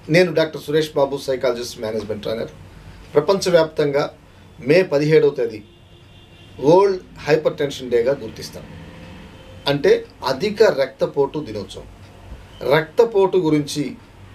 నేను doctor Suresh Babu psychologist management trainer ప్రపంచవ్యాప్తంగా May పదిహేడవ తేదీ వరల్డ్ హైపర్ టెన్షన్ డేగా గుర్తిస్తాం అంటే అధిక రక్తపోటు దినోత్సవం రక్తపోటు గురించి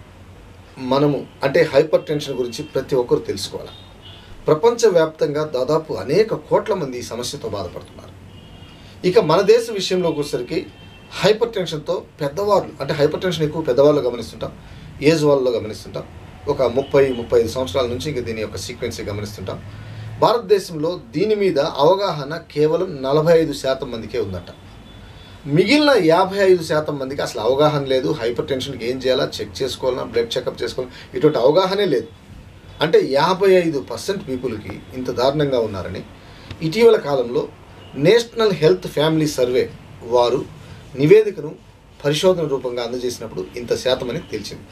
మనము అంటే హైపర్ టెన్షన్ గురించి ప్రతి ఒక్కరు తెలుసుకోవాలి ప్రపంచవ్యాప్తంగా దాదాపు అనేక కోట్ల మంది ఈ సమస్యతో బాధపడుతున్నారు ఇక మన దేశ విషయంలోకి వచ్చేసరికి హైపర్ టెన్షన్తో పెద్దవాళ్ళు అంటే హైపర్ టెన్షన్ ఎక్కువ పెద్దవాళ్ళు గమనిస్తుంటాం ఏజ్ వాళ్ళలో గమనిస్తుంటాం ఒక ముప్పై ముప్పై ఐదు సంవత్సరాల నుంచి ఇంక దీని యొక్క సీక్వెన్స్ గమనిస్తుంటాం భారతదేశంలో దీని మీద అవగాహన కేవలం నలభై ఐదు శాతం మందికే ఉందట మిగిలిన యాభై ఐదు శాతం మందికి అసలు అవగాహన లేదు హైపర్ టెన్షన్కి ఏం చేయాలా చెక్ చేసుకోవాలన్నా బ్లడ్ చెకప్ చేసుకోవాలి ఇటువంటి అవగాహనే లేదు అంటే యాభై ఐదు పర్సెంట్ పీపుల్కి ఇంత దారుణంగా ఉన్నారని ఇటీవల కాలంలో నేషనల్ హెల్త్ ఫ్యామిలీ సర్వే వారు నివేదికను పరిశోధన రూపంగా అందజేసినప్పుడు ఇంత శాతం అని తెలిసింది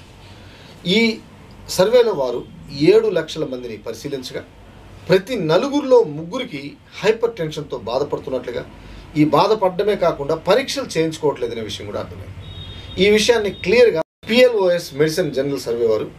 ఈ సర్వేలో వారు ఏడు లక్షల మందిని పరిశీలించగా ప్రతి నలుగురిలో ముగ్గురికి హైపర్ టెన్షన్తో బాధపడుతున్నట్లుగా ఈ బాధపడడమే కాకుండా పరీక్షలు చేయించుకోవట్లేదనే విషయం కూడా అర్థమైంది ఈ విషయాన్ని క్లియర్గా పిఎల్ఓఎస్ మెడిసిన్ జనరల్ సర్వే వారు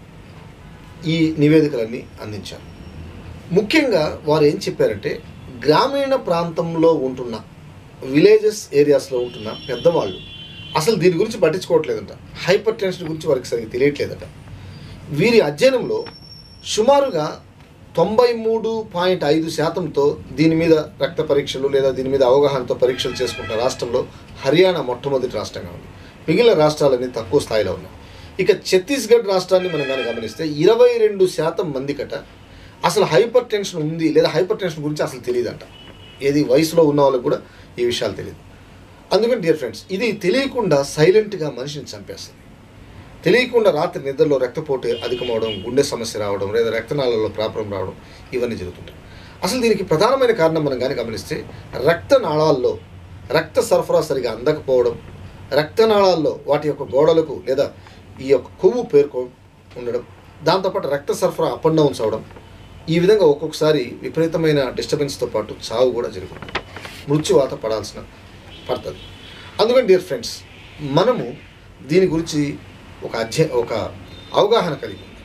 ఈ నివేదికలన్నీ అందించారు ముఖ్యంగా వారు ఏం చెప్పారంటే గ్రామీణ ప్రాంతంలో ఉంటున్న విలేజెస్ ఏరియాస్లో ఉంటున్న పెద్దవాళ్ళు అసలు దీని గురించి పట్టించుకోవట్లేదంట హైపర్ టెన్షన్ గురించి వారికి సరిగ్గా తెలియట్లేదట వీరి అధ్యయనంలో సుమారుగా తొంభై మూడు పాయింట్ ఐదు శాతంతో దీని మీద రక్త పరీక్షలు లేదా దీని మీద అవగాహనతో పరీక్షలు చేసుకుంటున్న రాష్ట్రంలో హర్యానా మొట్టమొదటి రాష్ట్రంగా ఉంది మిగిలిన రాష్ట్రాలన్నీ తక్కువ స్థాయిలో ఉన్నాయి ఇక ఛత్తీస్గఢ్ రాష్ట్రాన్ని మనం కానీ గమనిస్తే ఇరవై రెండు శాతం మందికట అసలు హైపర్ టెన్షన్ ఉంది లేదా హైపర్ టెన్షన్ గురించి అసలు తెలియదంట ఏది వయసులో ఉన్న వాళ్ళకి కూడా ఈ విషయాలు తెలియదు అందుకని డియర్ ఫ్రెండ్స్ ఇది తెలియకుండా సైలెంట్గా మనిషిని చంపేస్తుంది తెలియకుండా రాత్రి నిద్రలో రక్తపోటు అధికమవడం గుండె సమస్య రావడం లేదా రక్తనాళాల్లో ప్రాబ్లం రావడం ఇవన్నీ జరుగుతుంటాయి అసలు దీనికి ప్రధానమైన కారణం మనం కానీ గమనిస్తే రక్తనాళాల్లో రక్త సరఫరా సరిగా అందకపోవడం రక్తనాళాల్లో వాటి యొక్క గోడలకు లేదా ఈ యొక్క కొవ్వు పేరుకో ఉండడం దాంతోపాటు రక్త సరఫరా అప్ అండ్ డౌన్స్ అవడం ఈ విధంగా ఒక్కొక్కసారి విపరీతమైన డిస్టర్బెన్స్తో పాటు చావు కూడా జరుగుతుంది మృత్యువాత పడాల్సిన పడుతుంది అందుకని డియర్ ఫ్రెండ్స్ మనము దీని గురించి ఒక అధ్య ఒక అవగాహన కలిగి ఉంది.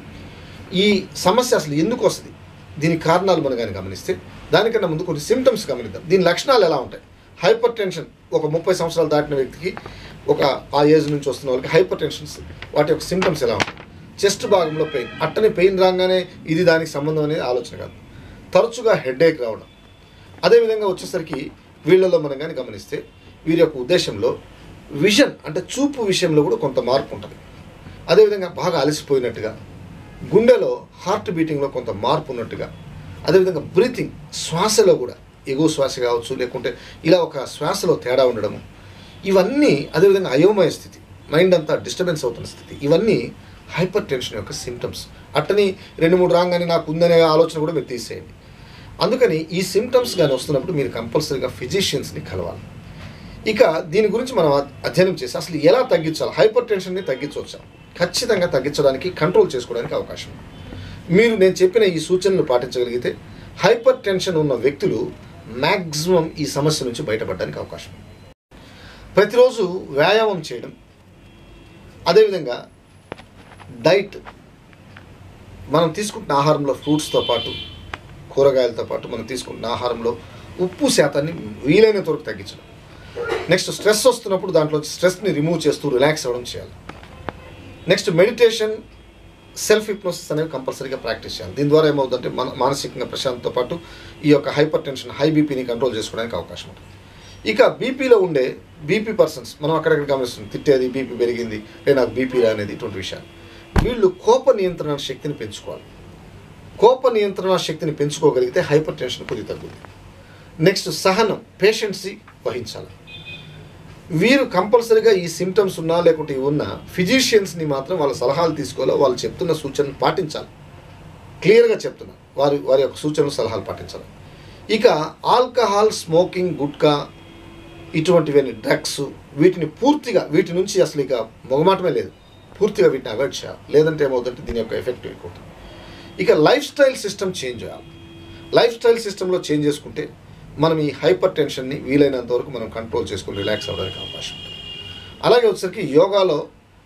ఈ సమస్య అసలు ఎందుకు వస్తుంది దీని కారణాలు మనం కానీ గమనిస్తే దానికన్నా ముందు కొన్ని సిమ్టమ్స్ గమనిద్దాం దీని లక్షణాలు ఎలా ఉంటాయి హైపర్ టెన్షన్ ఒక ముప్పై సంవత్సరాలు దాటిన వ్యక్తికి ఒక ఆ ఏజ్ నుంచి వస్తున్న వాళ్ళకి హైపర్ టెన్షన్స్ వాటి యొక్క సిమ్టమ్స్ ఎలా ఉంటాయి చెస్ట్ భాగంలో పెయిన్ అట్టనే పెయిన్ రాగానే ఇది దానికి సంబంధం అనేది ఆలోచన కాదు తరచుగా హెడేక్ రావడం అదేవిధంగా వచ్చేసరికి వీళ్ళలో మనం కానీ గమనిస్తే వీరి యొక్క ఉద్దేశంలో విజన్ అంటే చూపు విషయంలో కూడా కొంత మార్పు ఉంటుంది అదేవిధంగా బాగా అలసిపోయినట్టుగా గుండెలో హార్ట్ బీటింగ్లో కొంత మార్పు ఉన్నట్టుగా అదేవిధంగా బ్రీతింగ్ శ్వాసలో కూడా ఎగువ శ్వాస కావచ్చు లేకుంటే ఇలా ఒక శ్వాసలో తేడా ఉండడము ఇవన్నీ అదేవిధంగా అయోమయ స్థితి మైండ్ అంతా డిస్టర్బెన్స్ అవుతున్న స్థితి ఇవన్నీ హైపర్ టెన్షన్ యొక్క సిమ్టమ్స్ అట్టని రెండు మూడు రాగానే నాకు ఉందనే ఆలోచన కూడా మీరు తీసేయండి అందుకని ఈ సిమ్టమ్స్ కానీ వస్తున్నప్పుడు మీరు కంపల్సరీగా ఫిజిషియన్స్ని కలవాలి ఇక దీని గురించి మనం అ- అధ్యయనం చేసి అసలు ఎలా తగ్గించాలి హైపర్ టెన్షన్ని తగ్గించవచ్చా ఖచ్చితంగా తగ్గించడానికి కంట్రోల్ చేసుకోవడానికి అవకాశం ఉంది. మీరు నేను చెప్పిన ఈ సూచనలు పాటించగలిగితే హైపర్ టెన్షన్ ఉన్న వ్యక్తులు మ్యాక్సిమం ఈ సమస్య నుంచి బయటపడడానికి అవకాశం ఉంది. ప్రతిరోజు వ్యాయామం చేయడం అదేవిధంగా డైట్ మనం తీసుకుంటున్న ఆహారంలో ఫ్రూట్స్తో పాటు కూరగాయలతో పాటు మనం తీసుకుంటున్న ఆహారంలో ఉప్పు శాతాన్ని వీలైనంత వరకు తగ్గించడం నెక్స్ట్ స్ట్రెస్ వస్తున్నప్పుడు దాంట్లో స్ట్రెస్ని రిమూవ్ చేస్తూ రిలాక్స్ అవ్వడం చేయాలి నెక్స్ట్ మెడిటేషన్ సెల్ఫ్ హిప్నోసిస్ అనేవి కంపల్సరీగా ప్రాక్టీస్ చేయాలి దీని ద్వారా ఏమవుతుందంటే మన మానసికంగా ప్రశాంతతో పాటు ఈ యొక్క హైపర్ టెన్షన్ హై బీపీని కంట్రోల్ చేసుకోవడానికి అవకాశం ఉంటుంది ఇక బీపీలో ఉండే బీపీ పర్సన్స్ మనం అక్కడక్కడ గమనిస్తుంది తిట్టేది బీపీ పెరిగింది లేదా నాకు బీపీ అనేది ఇటువంటి విషయాలు వీళ్ళు కోప నియంత్రణ శక్తిని పెంచుకోవాలి కోప నియంత్రణ శక్తిని పెంచుకోగలిగితే హైపర్ టెన్షన్ కొద్దిగా తగ్గుతుంది నెక్స్ట్ సహనం పేషెన్సీ వహించాలి వీరు కంపల్సరీగా ఈ సిమ్టమ్స్ ఉన్నా లేకుంటే ఇవి ఉన్నా ఫిజిషియన్స్ని మాత్రం వాళ్ళ సలహాలు తీసుకోవాలి వాళ్ళు చెప్తున్న సూచనలు పాటించాలి క్లియర్గా చెప్తున్నా వారి వారి యొక్క సూచనలు సలహాలు పాటించాలి ఇక ఆల్కహాల్ స్మోకింగ్ గుట్కా ఇటువంటివన్నీ డ్రగ్స్ వీటిని పూర్తిగా వీటి నుంచి అసలు ఇక మొగమాటమే లేదు పూర్తిగా వీటిని అవాయిడ్ చేయాలి లేదంటే ఏమవుతుందంటే దీని యొక్క ఎఫెక్ట్ ఎక్కువ ఉంటుంది ఇక లైఫ్ స్టైల్ సిస్టమ్ చేంజ్ చేయాలి లైఫ్ స్టైల్ సిస్టంలో చేంజ్ చేసుకుంటే మనం ఈ హైపర్ టెన్షన్ని వీలైనంత వరకు మనం కంట్రోల్ చేసుకుని రిలాక్స్ అవ్వడానికి అవకాశం ఉంటుంది అలాగే వచ్చేసరికి యోగాలో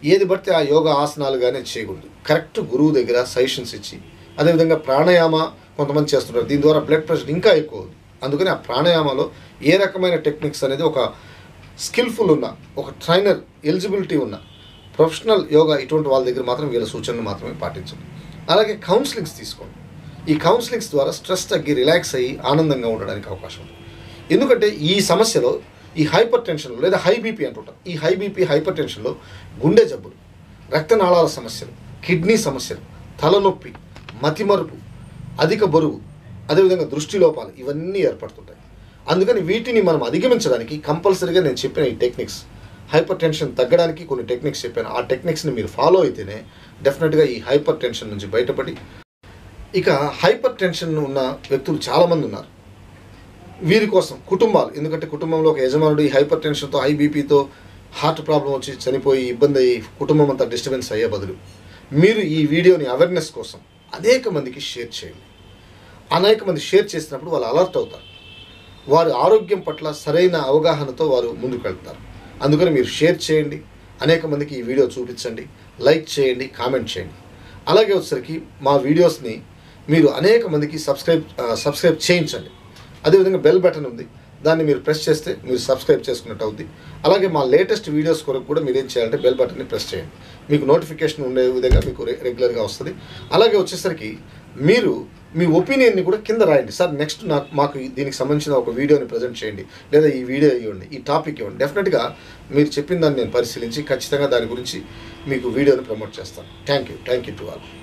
ఏది పడితే ఆ యోగా ఆసనాలుగానే చేయకూడదు కరెక్ట్ గురువు దగ్గర సజెషన్స్ ఇచ్చి అదేవిధంగా ప్రాణాయామ కొంతమంది చేస్తుంటారు దీని ద్వారా బ్లడ్ ప్రెషర్ ఇంకా ఎక్కువ అవుతుంది అందుకని ఆ ప్రాణాయామలో ఏ రకమైన టెక్నిక్స్ అనేది ఒక స్కిల్ఫుల్ ఉన్న ఒక ట్రైనర్ ఎలిజిబిలిటీ ఉన్న ప్రొఫెషనల్ యోగా ఇటువంటి వాళ్ళ దగ్గర మాత్రం వీళ్ళ సూచనలు మాత్రమే పాటించండి అలాగే కౌన్సిలింగ్స్ తీసుకోండి ఈ కౌన్సిలింగ్స్ ద్వారా స్ట్రెస్ తగ్గి రిలాక్స్ అయ్యి ఆనందంగా ఉండడానికి అవకాశం ఉంటుంది ఎందుకంటే ఈ సమస్యలో ఈ హైపర్ టెన్షన్లో లేదా హై బీపీ అంటుంటాం ఈ హై బీపీ హైపర్ టెన్షన్లో గుండె జబ్బులు రక్తనాళాల సమస్యలు కిడ్నీ సమస్యలు తలనొప్పి మతిమరుపు అధిక బరువు అదేవిధంగా దృష్టి లోపాలు ఇవన్నీ ఏర్పడుతుంటాయి అందుకని వీటిని మనం అధిగమించడానికి కంపల్సరీగా నేను చెప్పిన ఈ టెక్నిక్స్ హైపర్ టెన్షన్ తగ్గడానికి కొన్ని టెక్నిక్స్ చెప్పాను ఆ టెక్నిక్స్ని మీరు ఫాలో అయితేనే డెఫినెట్గా ఈ హైపర్ టెన్షన్ నుంచి బయటపడి ఇక హైపర్ టెన్షన్ ఉన్న వ్యక్తులు చాలామంది ఉన్నారు వీరి కోసం కుటుంబాలు ఎందుకంటే కుటుంబంలో ఒక యజమానుడు ఈ హైపర్ టెన్షన్తో హై బీపీతో హార్ట్ ప్రాబ్లం వచ్చి చనిపోయి ఇబ్బంది అయ్యి కుటుంబం అంతా డిస్టర్బెన్స్ అయ్యే బదులు మీరు ఈ వీడియోని అవేర్నెస్ కోసం అనేక మందికి షేర్ చేయండి అనేక మంది షేర్ చేసినప్పుడు వాళ్ళు అలర్ట్ అవుతారు వారి ఆరోగ్యం పట్ల సరైన అవగాహనతో వారు ముందుకు వెళ్తారు అందుకని మీరు షేర్ చేయండి అనేక మందికి ఈ వీడియో చూపించండి లైక్ చేయండి కామెంట్ చేయండి అలాగే వచ్చేసరికి మా వీడియోస్ని మీరు అనేక మందికి సబ్స్క్రైబ్ ఆ, సబ్స్క్రైబ్ చేయించండి అదేవిధంగా బెల్ బటన్ ఉంది దాన్ని మీరు ప్రెస్ చేస్తే మీరు సబ్స్క్రైబ్ చేసుకున్నట్టు అవుద్ది అలాగే మా లేటెస్ట్ వీడియోస్ కొరకు కూడా మీరు ఏం చేయాలంటే బెల్ బటన్ని ప్రెస్ చేయండి మీకు నోటిఫికేషన్ ఉండే విధంగా మీకు రె- రెగ్యులర్గా వస్తుంది అలాగే వచ్చేసరికి మీరు మీ ఒపీనియన్ని కూడా కింద రాయండి సార్ నెక్స్ట్ నాకు మాకు ఈ- దీనికి సంబంధించిన ఒక వీడియోని ప్రజెంట్ చేయండి లేదా ఈ వీడియో ఇవ్వండి ఈ టాపిక్ ఇవ్వండి డెఫినెట్గా మీరు చెప్పిన దాన్ని నేను పరిశీలించి ఖచ్చితంగా దాని గురించి మీకు వీడియోని ప్రమోట్ చేస్తాను thank you thank you to all